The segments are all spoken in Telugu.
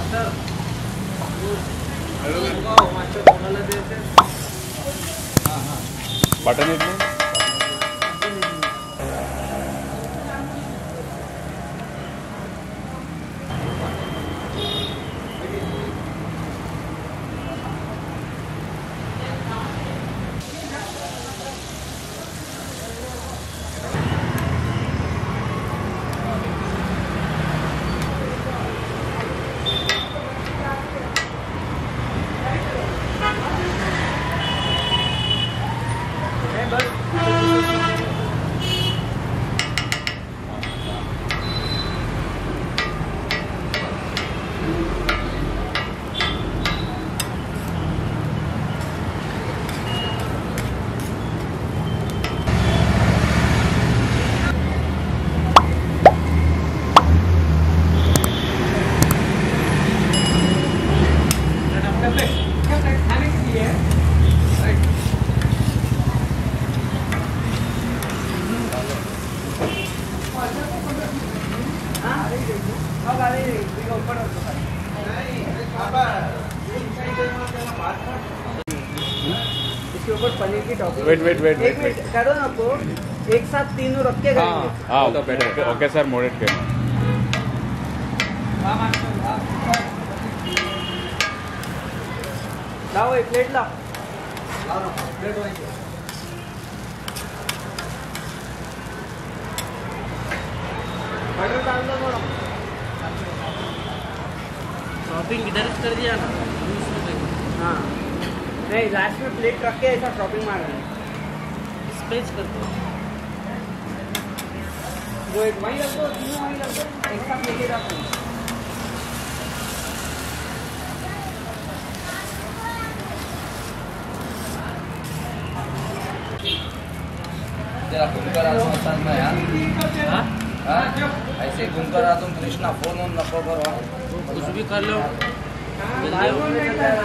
బటన్ ఎట్లా इसके ऊपर पनीर की टॉपिंग वेट वेट वेट एक वेट मिनट करो ना आपको एक साथ तीनों रख के करेंगे ఓకే ఓకే సార్ మూడెట్కే लाओ एक प्लेट ला बटर डाल दो थोड़ा शॉपिंग इधर से कर दिया ना बीस रुपए की हाँ नहीं लास्ट में प्लेट रख के ऐसा शॉपिंग मार रहे हैं स्पेस कर दो वो एक वहीं रख दो तीनों वहीं रख दो एक साथ लेके जाते हैं जरा घूम कर आ तुम साथ में यार हाँ हाँ? ऐसे घूम कर आ तुम कृष्णा फोन वोन नको करो कुछ भी कर लो जल्दी बाल आओ। कौन लेकर आया?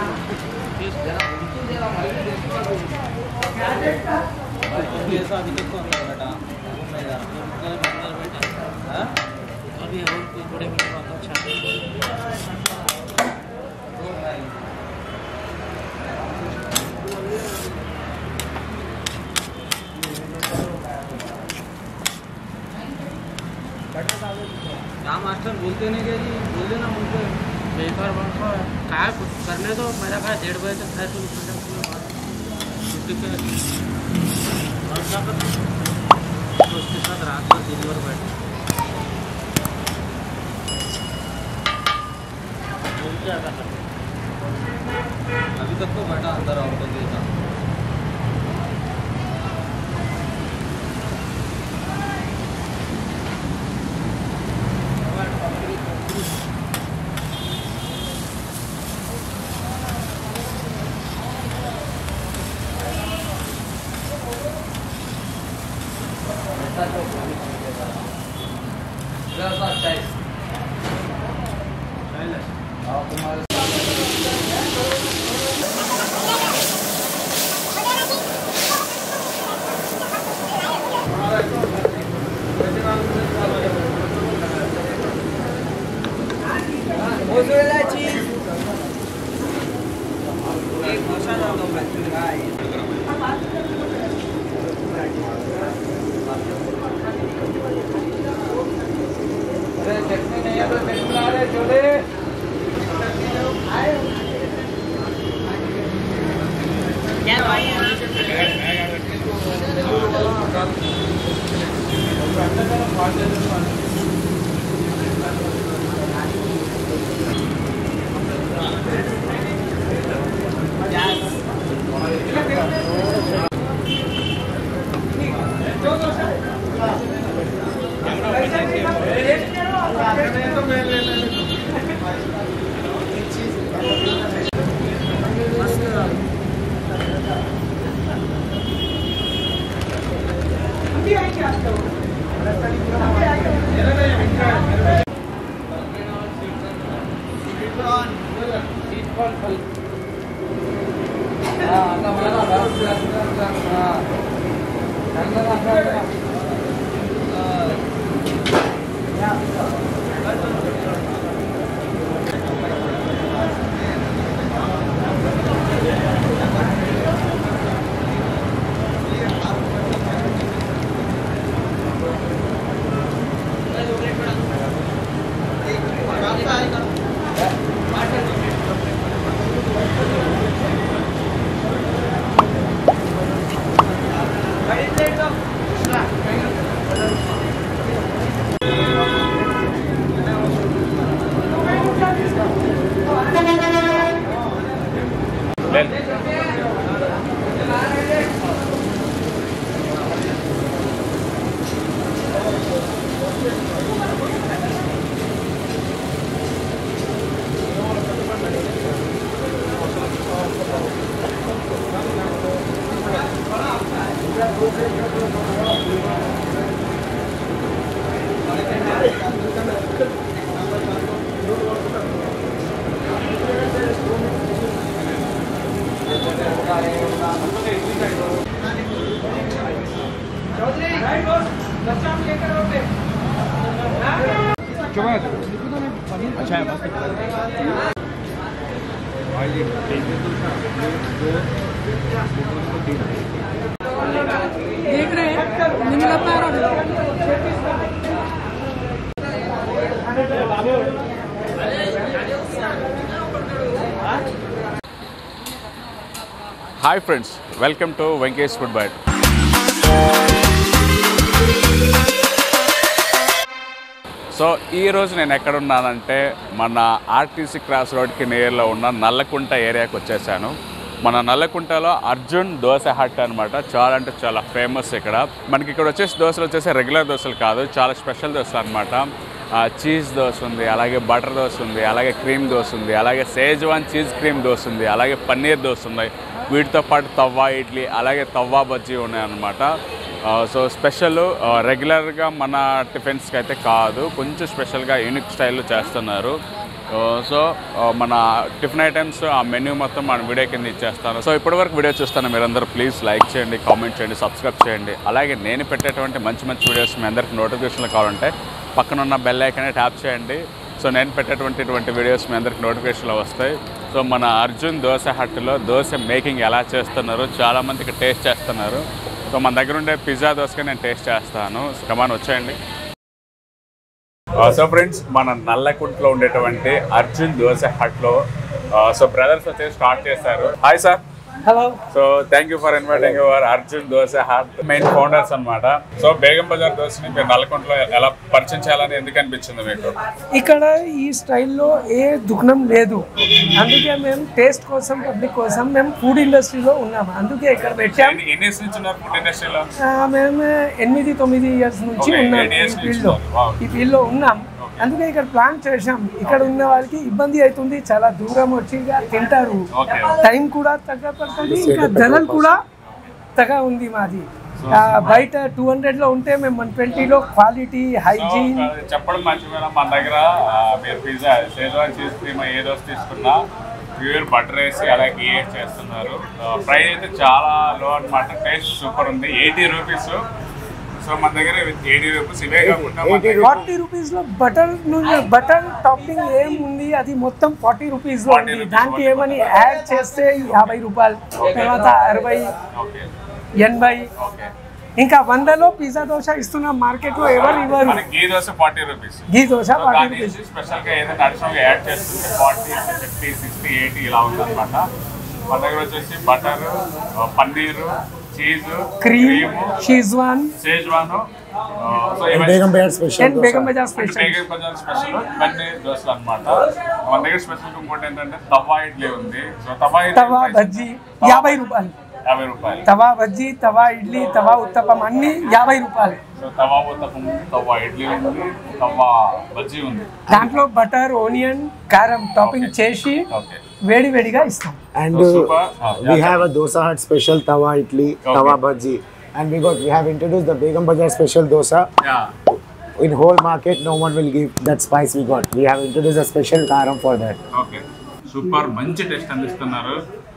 अभी और कुछ बड़े बड़े बात अच्छा क्या मास्टर बोलते नहीं क्या जी बोल देना मुझसे बेकार बात का काय कुछ करने दो मेरा काय डेढ़ बजे तक है तो छुट्टी पे और क्या करना तो उसके साथ रात को दिन भर बैठे तुम क्या कर सकते अभी तक तो बैठा अंदर और तो देता तुम्हारे मोज़रेला चीज एक मसाला दो अरे चटनी नहीं है तो चटनी ला रहे छोले हाँ आता मला ना हाँ चांगलं ना Then. देख रहे हैं निम्न hi friends welcome to Venkatesh food bite so ఈ రోజు నేను ఎక్కడున్నానంటే మన ఆర్టీసీ క్రాస్ రోడ్కి నియర్లో ఉన్న నల్లకుంట ఏరియాకి వచ్చేసాను మన నల్లకుంటలో అర్జున్ దోశ హట్ అనమాట చాలా అంటే చాలా ఫేమస్ ఇక్కడ మనకి ఇక్కడ వచ్చేసి దోశలు వచ్చేసి రెగ్యులర్ దోశలు కాదు చాలా స్పెషల్ దోశలు అనమాట చీజ్ దోశ ఉంది అలాగే బటర్ దోశ ఉంది అలాగే క్రీమ్ దోశ ఉంది అలాగే సేజ్వాన్ చీజ్ క్రీమ్ దోశ ఉంది అలాగే పన్నీర్ దోశ ఉన్నాయి వీటితో పాటు తవ్వా ఇడ్లీ అలాగే తవ్వా బజ్జీ ఉన్నాయన్నమాట ఆ, సో స్పెషల్ ఆ, రెగ్యులర్గా మన టిఫిన్స్కి అయితే కాదు కొంచెం స్పెషల్గా యూనిక్ స్టైల్లో చేస్తున్నారు ఆ, సో ఆ, మన టిఫిన్ ఐటమ్స్ ఆ మెన్యూ మొత్తం మన వీడియో కింద ఇచ్చేస్తాను సో ఇప్పటివరకు వీడియో చూస్తాను మీరందరూ ప్లీజ్ లైక్ చేయండి కామెంట్ చేయండి సబ్స్క్రైబ్ చేయండి అలాగే నేను పెట్టేటువంటి మంచి మంచి వీడియోస్ మీ అందరికి నోటిఫికేషన్లు కావాలంటే పక్కన ఉన్న బెల్ ఐకనే ట్యాప్ చేయండి సో నేను పెట్టేటువంటి ఇటువంటి వీడియోస్ మీ అందరికి నోటిఫికేషన్లు వస్తాయి సో మన అర్జున్ దోశ హట్లో దోశ మేకింగ్ ఎలా చేస్తున్నారు చాలామందికి టేస్ట్ చేస్తున్నారు సో మన దగ్గర ఉండే పిజ్జా దోశగా నేను టేస్ట్ చేస్తాను కమాన్ వచ్చేయండి సో ఫ్రెండ్స్ మన నల్లకుంట్లో ఉండేటువంటి అర్జున్ దోశ హట్లో సో బ్రదర్స్ వచ్చేసి స్టార్ట్ చేశారు hi sir hello so thank you for inviting your Arjun dosa hut main founders అన్నమాట సో బేగం బజార్ దోశని మీరు నల్లకుంటలో ఎలా పరిచయం చేయాలని ఎందుకు అనిపించింది మీకు ఇక్కడ ఈ స్టైల్లో ఏ దుకాణం లేదు అందుకే మేము టేస్ట్ కోసం పబ్లిక్ కోసం మేము ఫుడ్ ఇండస్ట్రీలో ఉన్నాము అందుకే ఇక్కడ పెట్టాం ఎన్ని ఎన్ని years నుంచి ఉన్నారు ఫుడ్ ఇండస్ట్రీలో ఆ, మేము ఎనిమిది తొమ్మిది ఇయర్స్ నుంచి Okay, ఉన్నాం eight ఈ years నుంచి ఫీల్డ్లో ఉన్నారు. Wow. ఈ ఫీల్డ్లో ఉన్నాం అందుకే ఇక్కడ ప్లాన్ చేశాం ఇక్కడ ఉన్న వాళ్ళకి ఇబ్బంది అవుతుంది చాలా దూరం వచ్చి ఇక తింటారు Okay. టైం కూడా తగ్గ పడుతుంది ఇంకా ధరలు కూడా తగ్గ ఉంది మాది ఆ, బయట టూ హండ్రెడ్ లో ఉంటే మేము వన్ ట్వంటీలో క్వాలిటీ హైజీన్ సో, చెప్పడం మర్చిపోయినా మన దగ్గర ఆ, మీరు పిజ్జా షేజ్వాన్ చీజ్ క్రీమ్ ఏ దోశ తీసుకున్నా ప్యూర్ బటర్ వేసి అలాగే గీ వేసి చేస్తున్నారు ప్రైస్ అయితే చాలా లో అన్నమాట టేస్ట్ సూపర్ ఉంది ఎయిటీ రూపీస్ సో మన దగ్గర ఎయిటీ రూపీస్ ఇవే కాకుండా మన దగ్గర ఫార్టీ రూపీస్ లో బటర్ బటర్ టాపింగ్ ఏముంది అది మొత్తం ఫార్టీ రూపీస్ లో 40 ఉంది rupees, దానికి 40 ఏమని యాడ్ చేస్తే యాభై రూపాయలు తర్వాత అరవై ఓకే ఎనభై ఓకే ఇంకా వందలో పిజ్జా దోశ ఇస్తున్న మార్కెట్ లో ఎవరు ఇవ్వరు మన ghee dosa forty rupees ghee dosa forty దాని రూపీస్ నుంచి స్పెషల్ గా ఏదైనా అడిషనల్ గా యాడ్ చేస్తుంటే ఫార్టీ ఫిఫ్టీ సిక్స్టీ ఎయిటీ ఇలా ఉందన్నమాట మన దగ్గర వచ్చేసి butter paneer cheese cream schezwan schezwan so ఇవన్నీ బేగం పేట్ స్పెషల్ అండ్ బేగం బజార్ అంటే స్పెషల్ బేగం బజార్ స్పెషల్ ఇవన్నీ దోశలు అన్నమాట మన దగ్గర స్పెషల్ ఇంకోటి ఏంటంటే తవా ఇడ్లీ ఉంది సో తవా ఇడ్లీ తవా price బజ్జీ యాభై రూపాయలు యాభై రూపాయలు తవా బజ్జీ తవా ఇడ్లీ తవా ఉత్తపం అన్ని యాభై రూపాయలు సో తవా ఉత్తపం ఉంది తవా ఇడ్లీ ఉంది తవా బజ్జీ ఉంది దాంట్లో బటర్ ఓనియన్ కారం టాపింగ్ చేసి ఓకే వేడి వేడిగా ఇస్తాం and So, uh, super. Ah, we yeah, have a dosa hut special tawa idli tawa bhaji and we got we have introduced the begum bazaar special dosa yeah in whole market no one will give that spice we got we have introduced a special karam for that okay super మంచి టేస్ట్ అందిస్తున్నారు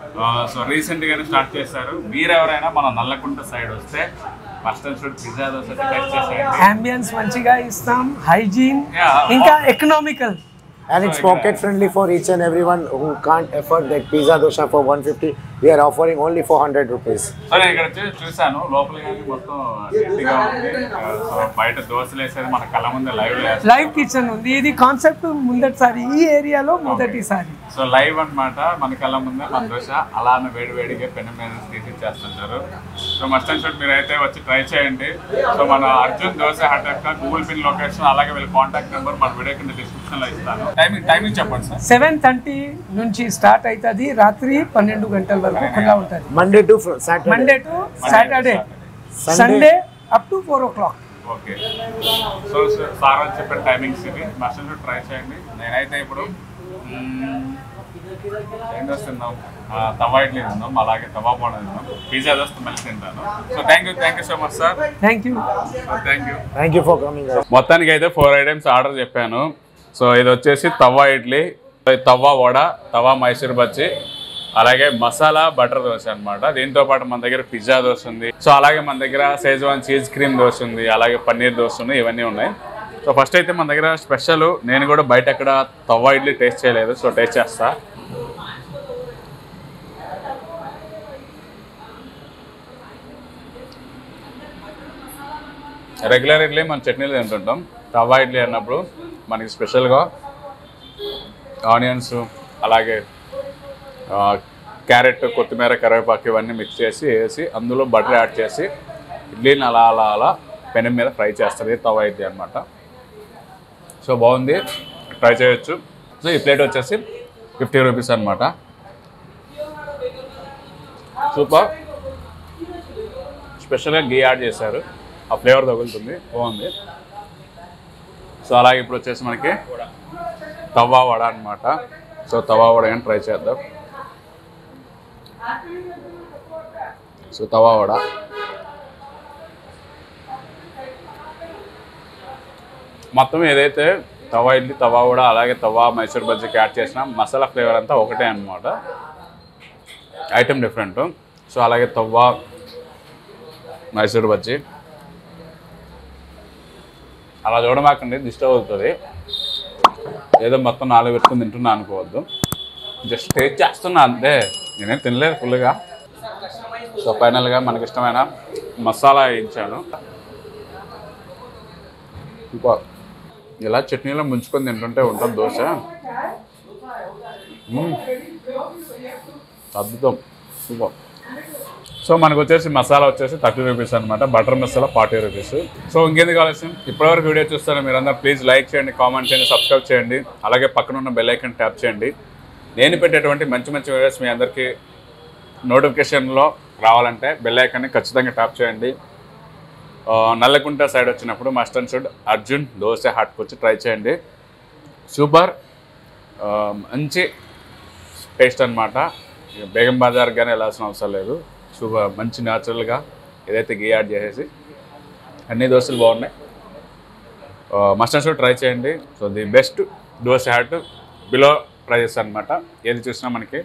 సో రీసెంట్ గానే స్టార్ట్ చేశారు మీరు ఎవరైనా మన నల్లకుంట సైడ్ వస్తే ఫస్ట్ అండ్ షూట్ పిజ్జా దోశ టేస్ట్ చేసేయండి అంబియన్స్ మంచిగా ఇస్తాం హైజీన్ Yeah. ఇంకా economical and it's So, yeah. pocket friendly for each and everyone who can't afford that pizza dosa for 150 we are offering only 400 rupees. So నేను ఇక్కడ వచ్చి చూశాను లోపల కానీ మొత్తం నీట్గా ఉంది ఆ, సో బయట దోశలు వేసేది మన కళ్ళ ముందే లైవ్ లైవ్ కిచెన్ ఉంది ఇది కాన్సెప్ట్ ముందటిసారి ఈ ఏరియాలో మొదటిసారి సో లైవ్ అన్నమాట మన కళ్ళ ముందే మన దోశ అలానే వేడి వేడిగా పెన్ను మీద తీసి ఇచ్చేస్తుంటారు సో మస్ట్ అండ్ షుడ్ మీరు అయితే వచ్చి ట్రై చేయండి సో మన అర్జున్ దోశ హట్ యొక్క గూగుల్ పిన్ లొకేషన్ అలాగే వీళ్ళ కాంటాక్ట్ నెంబర్ మన వీడియో కింద డిస్క్రిప్షన్ లో ఇస్తాను టైమింగ్ టైమింగ్ చెప్పండి సార్ సెవెన్ థర్టీ నుంచి స్టార్ట్ అవుతుంది రాత్రి పన్నెండు గంటల వరకు ఖుల్లా ఉంటుంది Monday to fr- Saturday. Monday to Saturday Sunday. Sunday up to four o'clock okay so sir అని చెప్పిన టైమింగ్స్ ఇవి మస్ట్ అండ్ షుడ్ ట్రై చేయండి నేనైతే ఇప్పుడు మ్మ్, ఏం చేస్తున్నాం తవా ఇడ్లీ తిన్నాం అలాగే తవా బోడా తిన్నాం పిజ్జా దోస్తు మళ్ళీ తింటాను so thank you thank you so much sir thank you thank you Thank you for coming, guys. మొత్తానికి అయితే ఫోర్ ఐటమ్స్ ఆర్డర్ చెప్పాను సో ఇది వచ్చేసి తవ్వ ఇడ్లీ తవ్వ వడ తవా మైసూర్ బజ్జీ అలాగే మసాలా బటర్ దోశ అన్నమాట దీంతో పాటు మన దగ్గర పిజ్జా దోశ ఉంది సో అలాగే మన దగ్గర సేజ్వాన్ చీజ్ క్రీమ్ దోశ ఉంది అలాగే పన్నీర్ దోశ ఉంది ఇవన్నీ ఉన్నాయి సో ఫస్ట్ అయితే మన దగ్గర స్పెషల్ నేను కూడా బయట ఎక్కడ తవ్వ ఇడ్లీ టేస్ట్ చేయలేదు సో టేస్ట్ చేస్తా రెగ్యులర్ ఇడ్లీ మనం చట్నీలు తింటుంటాం తవా ఇడ్లీ అన్నప్పుడు మనకి స్పెషల్గా ఆనియన్స్ అలాగే ఆ, క్యారెట్ కొత్తిమీర కరివేపాకు ఇవన్నీ మిక్స్ చేసి వేసి అందులో బటర్ యాడ్ చేసి ఇడ్లీని అలా అలా అలా పెనం మీద ఫ్రై చేస్తుంది తవా ఇడ్లీ అనమాట సో బాగుంది ట్రై చేయొచ్చు సో ఈ ప్లేట్ వచ్చేసి ఫిఫ్టీ రూపీస్ అనమాట సూపర్ స్పెషల్గా గీ యాడ్ చేశారు ఆ ఫ్లేవర్ తగులుతుంది బాగుంది సో అలాగే ఇప్పుడు వచ్చేసి మనకి తవ్వా వడ అనమాట సో తవా వడ కానీ ట్రై చేద్దాం సో తవా వడ మొత్తం ఏదైతే తవా ఇడ్లీ తవా వడ అలాగే తవా మైసూర్ బజ్జీకి యాడ్ చేసిన మసాలా ఫ్లేవర్ అంతా ఒకటే అనమాట ఐటమ్ డిఫరెంట్ సో అలాగే తవ్వా మైసూర్ బజ్జీ అలా చూడమాకండి డిస్టర్బ్ అవుతుంది ఏదో మొత్తం నాలుగు పెట్టుకుని తింటున్నా అనుకోవద్దు జస్ట్ టేస్ట్ చేస్తున్నా అంతే నేనేం తినలేదు ఫుల్గా సో ఫైనల్గా మనకి ఇష్టమైన మసాలా వేయించాను ఇంకా ఇలా చట్నీలో ముంచుకొని తింటుంటే ఉంటుంది దోశ మ్మ్. అద్భుతం సూపర్ సో మనకు వచ్చేసి మసాలా వచ్చేసి థర్టీ రూపీస్ అనమాట butter masala forty rupees so ఇంకేంది కావాల్సింది ఇప్పటివరకు వీడియో చూస్తారా మీరందరూ ప్లీజ్ లైక్ చేయండి కామెంట్ చేయండి సబ్స్క్రైబ్ చేయండి అలాగే పక్కన ఉన్న బెల్ ఐకన్ ట్యాప్ చేయండి నేను పెట్టేటువంటి మంచి మంచి వీడియోస్ మీ అందరికీ నోటిఫికేషన్లో రావాలంటే బెల్ ఐకాన్ని ఖచ్చితంగా ట్యాప్ చేయండి ఆ, నల్లకుంట సైడ్ వచ్చినప్పుడు must and should Arjun dosa హాట్కి వచ్చి ట్రై చేయండి సూపర్ ఆ, మంచి టేస్ట్ అనమాట బేగం బజార్ కానీ వెళ్ళాల్సిన అవసరం లేదు సూపర్ మంచి న్యాచురల్గా ఏదైతే గీ యాడ్ చేసేసి అన్ని దోశలు బాగున్నాయి మస్ట్ అండ్ షుడ్ ట్రై చేయండి so the best dosa hut below prices అనమాట ఏది చూసినా మనకి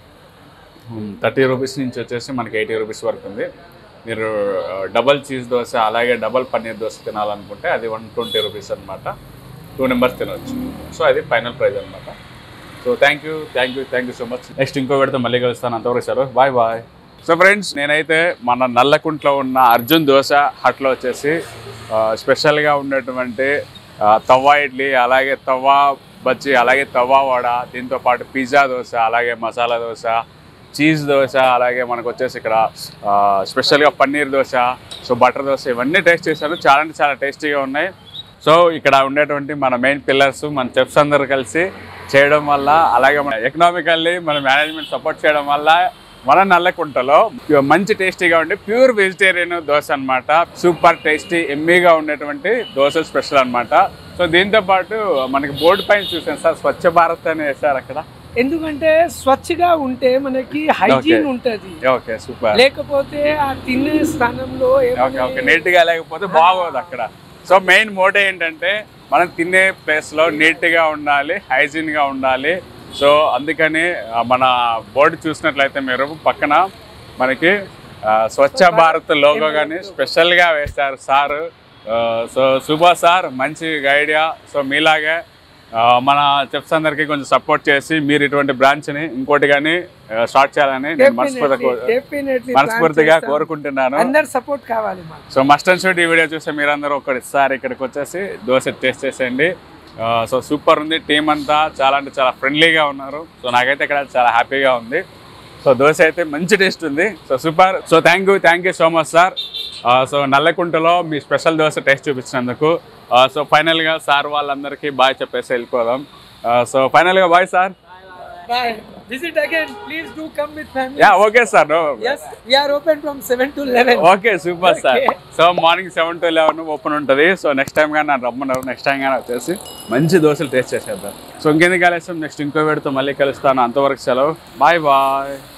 థర్టీ రూపీస్ నుంచి వచ్చేసి మనకి ఎయిటీ రూపీస్ వరకు ఉంది మీరు డబల్ చీజ్ దోశ అలాగే డబల్ పన్నీర్ దోశ తినాలనుకుంటే అది వన్ ట్వంటీ రూపీస్ అనమాట టూ నెంబర్స్ తినవచ్చు సో అది ఫైనల్ ప్రైస్ అనమాట so thank you thank you thank you so much next ఇంకో పెడితే మళ్ళీ కలుస్తాను అంతవరకు sir bye bye so friends నేనైతే మన నల్లకుంట్లో ఉన్న అర్జున్ దోశ హట్లో వచ్చేసి ఆ, స్పెషల్గా ఉన్నటువంటి ఆ, తవ్వా ఇడ్లీ అలాగే తవ్వా బజ్జీ అలాగే తవ్వా వడ దీంతో పాటు పిజ్జా దోశ అలాగే మసాలా దోశ చీజ్ దోశ అలాగే మనకు వచ్చేసి ఇక్కడ ఆ, స్పెషల్గా పన్నీర్ దోశ సో బటర్ దోశ ఇవన్నీ టేస్ట్ చేశాను చాలా అంటే చాలా టేస్టీగా ఉన్నాయి సో ఇక్కడ ఉండేటువంటి మన మెయిన్ పిల్లర్స్ మన చెఫ్స్ అందరూ కలిసి చేయడం వల్ల అలాగే మన ఎకనామికల్లీ మన మేనేజ్మెంట్ సపోర్ట్ చేయడం వల్ల మన నల్లకుంటలో మంచి టేస్టీగా ఉండే ప్యూర్ వెజిటేరియన్ దోశ అన్నమాట సూపర్ టేస్టీ ఎమ్మీగా ఉండేటువంటి దోశ స్పెషల్ అన్నమాట సో దీంతో పాటు మనకి బోర్డు పైన చూసాను సార్ స్వచ్ఛ భారత్ అని వేశారు అక్కడ ఎందుకంటే స్వచ్ఛగా ఉంటే మనకి హైజీన్ Okay. ఉంటది ఓకే సూపర్ లేకపోతే ఆ తినే స్థానంలో ఓకే ఓకే నీట్గా లేకపోతే బాగోదు అక్కడ సో మెయిన్ మోటో ఏంటంటే మనం తినే ప్లేస్లో నీట్గా ఉండాలి హైజీన్గా ఉండాలి సో అందుకని ఆ, మన బోర్డు చూసినట్లయితే మీరు పక్కన మనకి ఆ, స్వచ్ఛ భారత్ లోగో కానీ స్పెషల్గా వేశారు సార్ సో సుభా సార్ మంచి ఐడియా సో మీలాగే ఆ, మన చెఫ్స్ అందరికీ కొంచెం సపోర్ట్ చేసి మీరు ఇటువంటి బ్రాంచ్ని ఇంకోటి కానీ స్టార్ట్ చేయాలని నేను మనస్ఫూర్తిగా డెఫినెట్లీ మనస్ఫూర్తిగా కోరుకుంటున్నాను అందరు సపోర్ట్ కావాలి మాకు సో మస్ట్ అండ్ షూట్ ఈ వీడియో చూస్తే మీరందరూ ఒకసారి ఇక్కడికి వచ్చేసి దోశ టేస్ట్ చేసేయండి ఆ, సో సూపర్ ఉంది టీం అంతా చాలా అంటే చాలా ఫ్రెండ్లీగా ఉన్నారు సో నాకైతే ఇక్కడ చాలా హ్యాపీగా ఉంది సో దోశ అయితే మంచి టేస్ట్ ఉంది so super so thank you thank you so much sir so నల్లకుంటలో మీ స్పెషల్ దోశ టేస్ట్ చూపించినందుకు ఆ, సో ఫైనల్గా సార్ వాళ్ళందరికీ బాయ్ చెప్పేసి వెళ్ళిపోదాం ఆ, సో ఫైనల్గా bye sir bye visit again please do come with family yeah okay sir yes we are open from 7 to 11 okay super sir Okay. So morning seven to eleven open ఉంటుంది సో నెక్స్ట్ టైం కానీ నన్ను రమ్మన్నారు నెక్స్ట్ టైం కానీ వచ్చేసి మంచి దోశలు టేస్ట్ చేసేద్దాం సో ఇంకెందుకు కలిస్తాం నెక్స్ట్ ఇంకో వీడితో మళ్ళీ కలుస్తాను అంతవరకు సెలవు బాయ్ బాయ్